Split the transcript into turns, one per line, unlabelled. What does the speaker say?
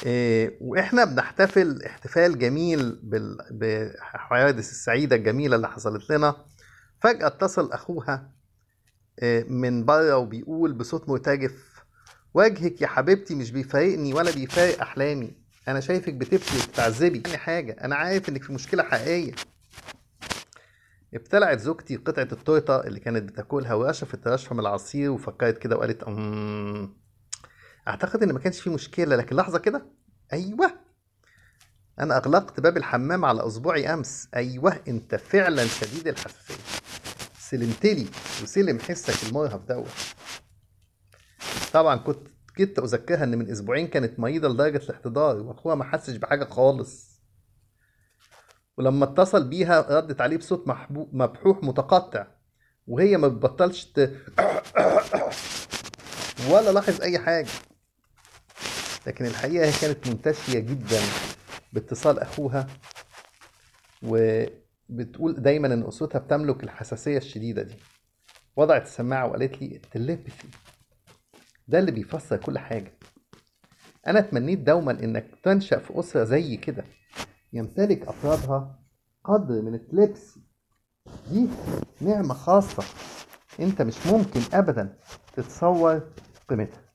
إيه، واحنا بنحتفل احتفال جميل بال- بالحوادث السعيدة الجميلة اللي حصلت لنا فجأة اتصل أخوها إيه، من بره وبيقول بصوت مرتجف وجهك يا حبيبتي مش بيفارقني ولا بيفارق أحلامي أنا شايفك بتبكي وبتعذبي يعني حاجة أنا عارف إنك في مشكلة حقيقية ابتلعت زوجتي قطعة التورتة اللي كانت بتاكلها ورشفت رشفة من العصير وفكرت كده وقالت أمم أعتقد إن ما كانش في مشكلة لكن لحظة كده أيوه أنا أغلقت باب الحمام على أصبعي أمس أيوه أنت فعلا شديد الحساسية سلمتلي وسلم حسك المرهف دوت طبعا كنت كنت أذكرها إن من أسبوعين كانت مريضة لدرجة الاحتضار وأخوها ما حسش بحاجة خالص ولما اتصل بيها ردت عليه بصوت محبو- مبحوح متقطع وهي ما بتبطلش ت... ولا لاحظ أي حاجة لكن الحقيقة هي كانت منتشية جدا باتصال أخوها وبتقول دايما إن أسرتها بتملك الحساسية الشديدة دي وضعت السماعة وقالت لي التليبثي ده اللي بيفسر كل حاجة أنا تمنيت دوما إنك تنشأ في أسرة زي كده يمتلك أفرادها قدر من التليبسي دي نعمة خاصة أنت مش ممكن أبدا تتصور قيمتها